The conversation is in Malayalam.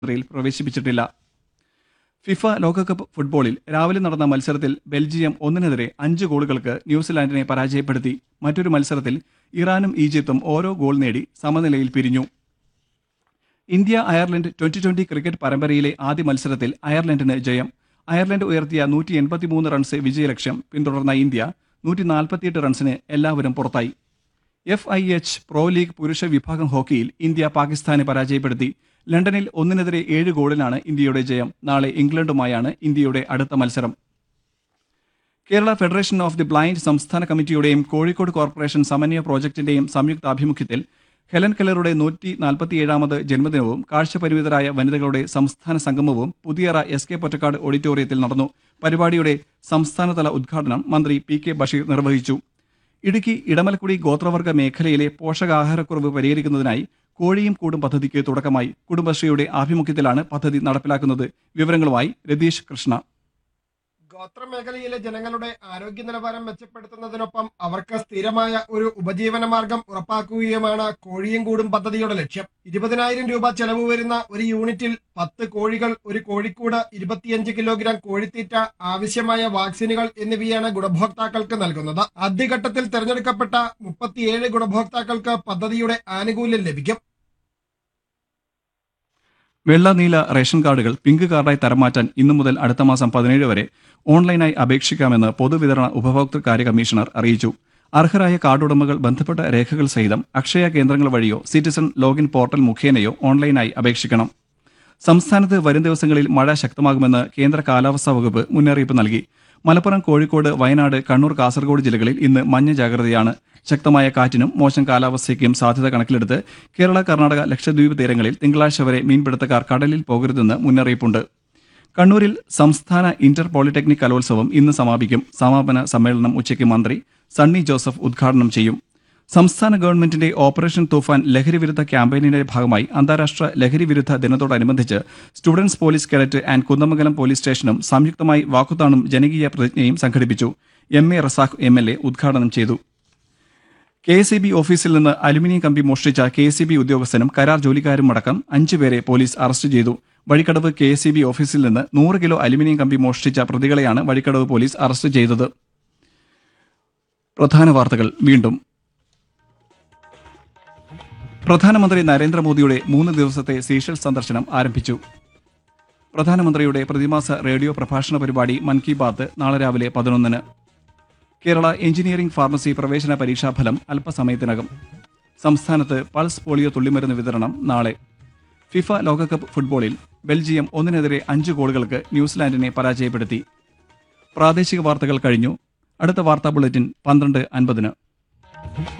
യിൽ പ്രവേശിപ്പിച്ചിട്ടില്ല ഫിഫ ലോകകപ്പ് ഫുട്ബോളിൽ രാവിലെ നടന്ന മത്സരത്തിൽ ബെൽജിയം ഒന്നിനെതിരെ അഞ്ച് ഗോളുകൾക്ക് ന്യൂസിലാൻഡിനെ പരാജയപ്പെടുത്തി മറ്റൊരു മത്സരത്തിൽ ഇറാനും ഈജിപ്തും ഓരോ ഗോൾ നേടി സമനിലയിൽ പിരിഞ്ഞു India Ireland twenty twenty cricket പരമ്പരയിലെ ആദ്യ മത്സരത്തിൽ അയർലൻഡിന് ജയം അയർലൻഡ് ഉയർത്തിയ നൂറ്റി എൺപത്തിമൂന്ന് റൺസ് വിജയലക്ഷ്യം പിന്തുടർന്ന ഇന്ത്യ നൂറ്റി നാൽപ്പത്തിയെട്ട് റൺസിന് എല്ലാവരും പുറത്തായി F I H pro league പുരുഷ വിഭാഗം ഹോക്കിയിൽ ഇന്ത്യ പാകിസ്ഥാനെ പരാജയപ്പെടുത്തി ലണ്ടനിൽ ഒന്നിനെതിരെ ഏഴ് ഗോളിനാണ് ഇന്ത്യയുടെ ജയം നാളെ ഇംഗ്ലണ്ടുമായാണ് ഇന്ത്യയുടെ അടുത്ത മത്സരം Kerala federation of the blind സംസ്ഥാന കമ്മിറ്റിയുടെയും കോഴിക്കോട് കോർപ്പറേഷൻ സമന്വയ പ്രോജക്ടിന്റെയും സംയുക്ത ആഭിമുഖ്യത്തിൽ ഹെലൻ കെല്ലറുടെ നൂറ്റി നാൽപ്പത്തിയേഴാമത് ജന്മദിനവും കാഴ്ചപരിമിതരായ വനിതകളുടെ സംസ്ഥാന സംഗമവും പുതിയറ എസ് കെ പൊറ്റക്കാട് ഓഡിറ്റോറിയത്തിൽ നടന്നു പരിപാടിയുടെ സംസ്ഥാനതല ഉദ്ഘാടനം മന്ത്രി പി കെ ബഷീർ നിർവഹിച്ചു ഇടുക്കി ഇടമലക്കുടി ഗോത്രവർഗ മേഖലയിലെ പോഷകാഹാരക്കുറവ് പരിഹരിക്കുന്നതിനായി കോഴിയും കൂടും പദ്ധതിക്ക് തുടക്കമായി കുടുംബശ്രീയുടെ ആഭിമുഖ്യത്തിലാണ് പദ്ധതി നടപ്പിലാക്കുന്നത് വിവരങ്ങളുമായി രതീഷ് കൃഷ്ണ ഗോത്രമേഖലയിലെ ജനങ്ങളുടെ ആരോഗ്യ നിലവാരം മെച്ചപ്പെടുത്തുന്നതിനൊപ്പം അവർക്ക് സ്ഥിരമായ ഒരു ഉപജീവന മാർഗം ഉറപ്പാക്കുകയുമാണ് കോഴിയും കൂടും പദ്ധതിയുടെ ലക്ഷ്യം ഇരുപതിനായിരം രൂപ ചെലവ് വരുന്ന ഒരു യൂണിറ്റിൽ പത്ത് കോഴികൾ ഒരു കോഴിക്കൂട് ഇരുപത്തിയഞ്ച് കിലോഗ്രാം കോഴിത്തീറ്റ ആവശ്യമായ വാക്സിനുകൾ എന്നിവയാണ് ഗുണഭോക്താക്കൾക്ക് നൽകുന്നത് ആദ്യഘട്ടത്തിൽ തെരഞ്ഞെടുക്കപ്പെട്ട മുപ്പത്തിയേഴ് ഗുണഭോക്താക്കൾക്ക് പദ്ധതിയുടെ ആനുകൂല്യം ലഭിക്കും വെള്ള നീല റേഷൻ കാർഡുകൾ പിങ്ക് കാർഡായി തരംമാറ്റാൻ ഇന്നു മുതൽ അടുത്ത മാസം പതിനേഴ് വരെ ഓൺലൈനായി അപേക്ഷിക്കാമെന്ന് പൊതുവിതരണ ഉപഭോക്തൃ കാര്യ കമ്മീഷണർ അറിയിച്ചു അർഹരായ കാർഡ് ഉടമകൾ ബന്ധപ്പെട്ട രേഖകൾ സഹിതം അക്ഷയ കേന്ദ്രങ്ങൾ വഴിയോ സിറ്റിസൺ ലോഗിൻ പോർട്ടൽ മുഖേനയോ ഓൺലൈനായി അപേക്ഷിക്കണം സംസ്ഥാനത്ത് വരും ദിവസങ്ങളിൽ മഴ ശക്തമാകുമെന്ന് കേന്ദ്ര കാലാവസ്ഥാ വകുപ്പ് മുന്നറിയിപ്പ് നൽകി മലപ്പുറം കോഴിക്കോട് വയനാട് കണ്ണൂർ കാസർഗോഡ് ജില്ലകളിൽ ഇന്ന് മഞ്ഞ ജാഗ്രതയാണ് ശക്തമായ കാറ്റിനും മോശം കാലാവസ്ഥയ്ക്കും സാധ്യത കണക്കിലെടുത്ത് കേരള കർണാടക ലക്ഷദ്വീപ് തീരങ്ങളിൽ തിങ്കളാഴ്ച വരെ മീൻപിടുത്തക്കാർ കടലിൽ പോകരുതെന്ന് മുന്നറിയിപ്പുണ്ട് കണ്ണൂരിൽ സംസ്ഥാന ഇന്റർ പോളിടെക്നിക് കലോത്സവം ഇന്ന് സമാപിക്കും സമാപന സമ്മേളനം ഉച്ചയ്ക്ക് മന്ത്രി സണ്ണി ജോസഫ് ഉദ്ഘാടനം ചെയ്യും സംസ്ഥാന ഗവൺമെന്റിന്റെ ഓപ്പറേഷൻ തൂഫാൻ ലഹരി വിരുദ്ധ ക്യാമ്പയിനിന്റെ ഭാഗമായി അന്താരാഷ്ട്ര ലഹരി വിരുദ്ധ ദിനത്തോടനുബന്ധിച്ച് students police cadet and Kunnamangalam police സ്റ്റേഷനും സംയുക്തമായി വാക്കുത്താണും ജനകീയ പ്രതിജ്ഞയും സംഘടിപ്പിച്ചു M A Razak M L A ഉദ്ഘാടനം ചെയ്തു കെ എസ് ബി ഓഫീസിൽ നിന്ന് അലുമിനിയം കമ്പി മോഷ്ടിച്ച കെ എസ് ബി ഉദ്യോഗസ്ഥനും കരാർ ജോലിക്കാരും അടക്കം അഞ്ചുപേരെ പോലീസ് അറസ്റ്റ് ചെയ്തു വഴിക്കടവ് കെ എസ് ബി ഓഫീസിൽ നിന്ന് നൂറ് കിലോ അലുമിനിയം കമ്പി മോഷ്ടിച്ച പ്രതികളെയാണ് വഴിക്കടവ് പോലീസ് അറസ്റ്റ് ചെയ്തത് പ്രധാന വാർത്തകൾ വീണ്ടും പ്രധാനമന്ത്രി നരേന്ദ്രമോദിയുടെ മൂന്ന് ദിവസത്തെ സീഷൽ സന്ദർശനം ആരംഭിച്ചു പ്രധാനമന്ത്രിയുടെ പ്രതിമാസ റേഡിയോ പ്രഭാഷണ പരിപാടി മൻ കി ബാത്ത് നാളെ രാവിലെ പതിനൊന്നിന് കേരള എഞ്ചിനീയറിംഗ് ഫാർമസി പ്രവേശന പരീക്ഷാഫലം അല്പസമയത്തിനകം സംസ്ഥാനത്ത് പൾസ് പോളിയോ തുള്ളിമരുന്ന് വിതരണം നാളെ ഫിഫ ലോകകപ്പ് ഫുട്ബോളിൽ ബെൽജിയം ഒന്നിനെതിരെ അഞ്ച് ഗോളുകൾക്ക് ന്യൂസിലാൻഡിനെ പരാജയപ്പെടുത്തി പ്രാദേശിക വാർത്തകൾ കഴിഞ്ഞു അടുത്ത വാർത്താ ബുള്ളറ്റിൻ പന്ത്രണ്ട് അൻപതിന്